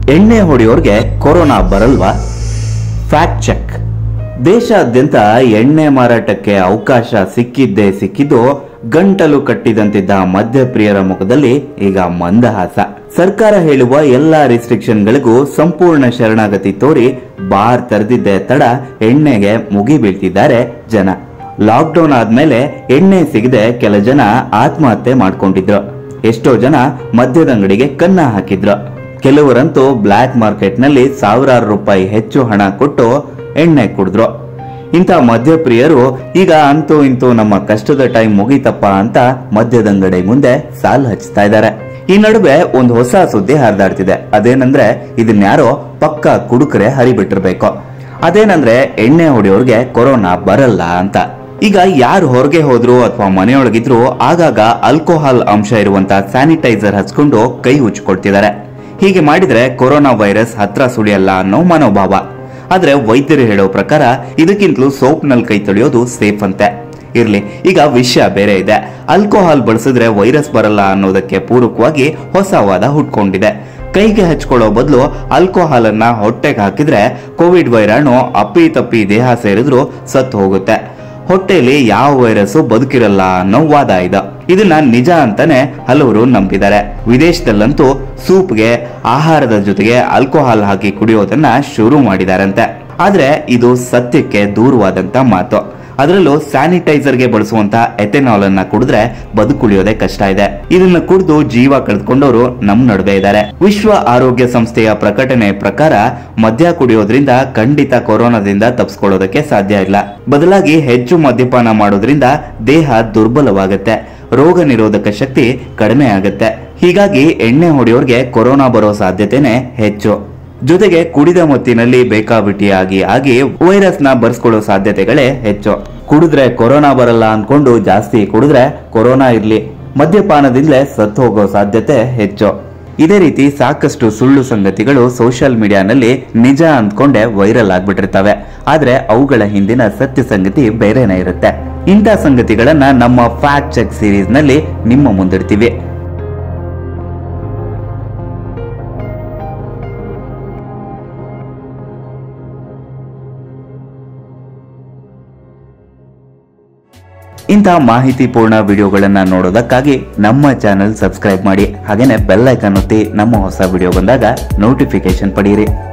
ಎಣ್ಣೆ ಹೊಡೆಯೋರ್ಗೆ ಕೊರೋನಾ ಬರಲ್ವಾ ಫ್ಯಾಕ್ಟ್ ಚೆಕ್ ದೇಶಾದ್ಯಂತ ಎಣ್ಣೆ ಮಾರಾಟಕ್ಕೆ ಅವಕಾಶ ಸಿಕ್ಕಿದ್ದೇ ಸಿಕ್ಕಿದ್ದು ಗಂಟಲು ಕಟ್ಟಿದಂತಿದ್ದ ಮದ್ಯಪ್ರಿಯರ ಮುಖದಲ್ಲಿ ಈಗ ಮಂದಹಾಸ ಸರ್ಕಾರ ಹೇಳುವ ಎಲ್ಲಾ ರಿಸ್ಟ್ರಿಕ್ಷನ್ಗಳಿಗೂ ಸಂಪೂರ್ಣ ಶರಣಾಗತಿ ತೋರಿ ಬಾರ್ ತೆರೆದಿದ್ದೇ ತಡ ಎಣ್ಣೆಗೆ ಮುಗಿ ಬೀಳ್ತಿದ್ದಾರೆ ಜನ ಲಾಕ್ಡೌನ್ ಆದ್ಮೇಲೆ ಎಣ್ಣೆ ಸಿಗದೆ ಕೆಲ ಜನ ಆತ್ಮಹತ್ಯೆ ಮಾಡ್ಕೊಂಡಿದ್ರು ಎಷ್ಟೋ ಜನ ಮದ್ಯದಂಗಡಿಗೆ ಕನ್ನ ಹಾಕಿದ್ರು ಕೆಲವರಂತೂ ಬ್ಲ್ಯಾಕ್ ಮಾರ್ಕೆಟ್ ನಲ್ಲಿ ಸಾವಿರಾರು ರೂಪಾಯಿ ಹೆಚ್ಚು ಹಣ ಕೊಟ್ಟು ಎಣ್ಣೆ ಕುಡಿದ್ರು ಇಂಥ ಮದ್ಯಪ್ರಿಯರು ಈಗ ಅಂತೂ ಇಂತೂ ನಮ್ಮ ಕಷ್ಟದ ಟೈಮ್ ಮುಗೀತಪ್ಪ ಅಂತ ಮದ್ಯದಂಗಡಿ ಮುಂದೆ ಸಾಲು ಹಚ್ತಾ ಇದ್ದಾರೆ ಈ ನಡುವೆ ಒಂದು ಹೊಸ ಸುದ್ದಿ ಹರಿದಾಡ್ತಿದೆ ಅದೇನಂದ್ರೆ ಇದನ್ಯಾರೋ ಪಕ್ಕ ಕುಡುಕರೆ ಹರಿಬಿಟ್ಟಿರ್ಬೇಕು ಅದೇನಂದ್ರೆ ಎಣ್ಣೆ ಹೊಡೆಯೋರ್ಗೆ ಕೊರೋನಾ ಬರಲ್ಲ ಅಂತ ಈಗ ಯಾರು ಹೊರಗೆ ಹೋದ್ರು ಅಥವಾ ಮನೆಯೊಳಗಿದ್ರು ಆಗಾಗ ಆಲ್ಕೋಹಾಲ್ ಅಂಶ ಇರುವಂತ ಸ್ಯಾನಿಟೈಸರ್ ಹಚ್ಕೊಂಡು ಕೈ ಉಚ್ಕೊಳ್ತಿದ್ದಾರೆ ಹೀಗೆ ಮಾಡಿದ್ರೆ ಕೊರೋನಾ ವೈರಸ್ ಹತ್ರ ಸುಳಿಯಲ್ಲ ಅನ್ನೋ ಮನೋಭಾವ ಆದ್ರೆ ವೈದ್ಯರು ಹೇಳೋ ಪ್ರಕಾರ ಇದಕ್ಕಿಂತಲೂ ಸೋಪ್ ನಲ್ಲಿ ಕೈ ತೊಳೆಯೋದು ಸೇಫ್ ಅಂತೆ ಇರ್ಲಿ ಈಗ ವಿಷಯ ಬೇರೆ ಇದೆ ಆಲ್ಕೋಹಾಲ್ ಬಳಸಿದ್ರೆ ವೈರಸ್ ಬರಲ್ಲ ಅನ್ನೋದಕ್ಕೆ ಪೂರಕವಾಗಿ ಹೊಸ ವಾದ ಹುಟ್ಕೊಂಡಿದೆ ಕೈಗೆ ಹಚ್ಕೊಳ್ಳೋ ಬದಲು ಆಲ್ಕೋಹಾಲ್ ಅನ್ನ ಹೊಟ್ಟೆಗೆ ಹಾಕಿದ್ರೆ ಕೋವಿಡ್ ವೈರಾಣು ಅಪ್ಪಿ ತಪ್ಪಿ ದೇಹ ಸೇರಿದ್ರು ಸತ್ತು ಹೋಗುತ್ತೆ ಹೊಟ್ಟೆಯಲ್ಲಿ ಯಾವ ವೈರಸ್ ಬದುಕಿರಲ್ಲ ಅನ್ನೋ ವಾದ ಇದೆ ಇದನ್ನ ನಿಜ ಅಂತಾನೆ ಹಲವರು ನಂಬಿದ್ದಾರೆ ವಿದೇಶದಲ್ಲಂತೂ ಸೂಪ್ಗೆ ಆಹಾರದ ಜೊತೆಗೆ ಆಲ್ಕೋಹಾಲ್ ಹಾಕಿ ಕುಡಿಯೋದನ್ನ ಶುರು ಮಾಡಿದಾರಂತೆ ಆದ್ರೆ ಇದು ಸತ್ಯಕ್ಕೆ ದೂರವಾದಂತ ಮಾತು ಅದರಲ್ಲೂ ಸ್ಯಾನಿಟೈಸರ್ಗೆ ಬಳಸುವಂತ ಎಥೆನಾಲ್ ಅನ್ನ ಕುಡಿದ್ರೆ ಬದುಕುಳಿಯೋದೇ ಕಷ್ಟ ಇದೆ ಇದನ್ನ ಕುಡಿದು ಜೀವ ಕಳೆದುಕೊಂಡವರು ನಮ್ ನಡುವೆ ಇದ್ದಾರೆ ವಿಶ್ವ ಆರೋಗ್ಯ ಸಂಸ್ಥೆಯ ಪ್ರಕಟಣೆ ಪ್ರಕಾರ ಮದ್ಯ ಕುಡಿಯೋದ್ರಿಂದ ಖಂಡಿತ ಕೊರೋನಾದಿಂದ ತಪ್ಪಿಸ್ಕೊಳ್ಳೋದಕ್ಕೆ ಸಾಧ್ಯ ಇಲ್ಲ ಬದಲಾಗಿ ಹೆಚ್ಚು ಮದ್ಯಪಾನ ಮಾಡೋದ್ರಿಂದ ದೇಹ ದುರ್ಬಲವಾಗುತ್ತೆ ರೋಗ ನಿರೋಧಕ ಶಕ್ತಿ ಕಡಿಮೆ ಆಗುತ್ತೆ ಹೀಗಾಗಿ ಎಣ್ಣೆ ಹೊಡೆಯೋರ್ಗೆ ಕೊರೋನಾ ಬರೋ ಸಾಧ್ಯತೆನೆ ಹೆಚ್ಚು ಜೊತೆಗೆ ಕುಡಿದ ಮತ್ತಿನಲ್ಲಿ ಬೇಕಾಬಿಟ್ಟಿಯಾಗಿ ಆಗಿ ವೈರಸ್ ನ ಬರ್ಸ್ಕೊಳ್ಳೋ ಸಾಧ್ಯತೆಗಳೇ ಹೆಚ್ಚು ಕುಡಿದ್ರೆ ಕೊರೋನಾ ಬರಲ್ಲ ಅನ್ಕೊಂಡು ಜಾಸ್ತಿ ಕುಡಿದ್ರೆ ಕೊರೋನಾ ಇರ್ಲಿ ಮದ್ಯಪಾನದಿಂದಲೇ ಸತ್ತು ಹೋಗೋ ಸಾಧ್ಯತೆ ಹೆಚ್ಚು ಇದೇ ರೀತಿ ಸಾಕಷ್ಟು ಸುಳ್ಳು ಸಂಗತಿಗಳು ಸೋಷಿಯಲ್ ಮೀಡಿಯಾನಲ್ಲಿ ನಿಜ ಅಂದ್ಕೊಂಡೆ ವೈರಲ್ ಆಗ್ಬಿಟ್ಟಿರ್ತವೆ ಆದ್ರೆ ಅವುಗಳ ಹಿಂದಿನ ಸತ್ಯ ಸಂಗತಿ ಬೇರೆನೇ ಇರುತ್ತೆ ಇಂಥ ಸಂಗತಿಗಳನ್ನ ನಮ್ಮ ಫ್ಯಾಕ್ಟ್ ಚೆಕ್ ಸೀರೀಸ್ ನಲ್ಲಿ ನಿಮ್ಮ ಮುಂದಿಡ್ತೀವಿ ಇಂತಹ ಮಾಹಿತಿಪೂರ್ಣ ವಿಡಿಯೋಗಳನ್ನ ನೋಡೋದಕ್ಕಾಗಿ ನಮ್ಮ ಚಾನೆಲ್ ಸಬ್ಸ್ಕ್ರೈಬ್ ಮಾಡಿ ಹಾಗೇನೆ ಬೆಲ್ ಐಕಾನ್ ಒತ್ತಿ ನಮ್ಮ ಹೊಸ ವಿಡಿಯೋ ಬಂದಾಗ ನೋಟಿಫಿಕೇಶನ್ ಪಡೆಯಿರಿ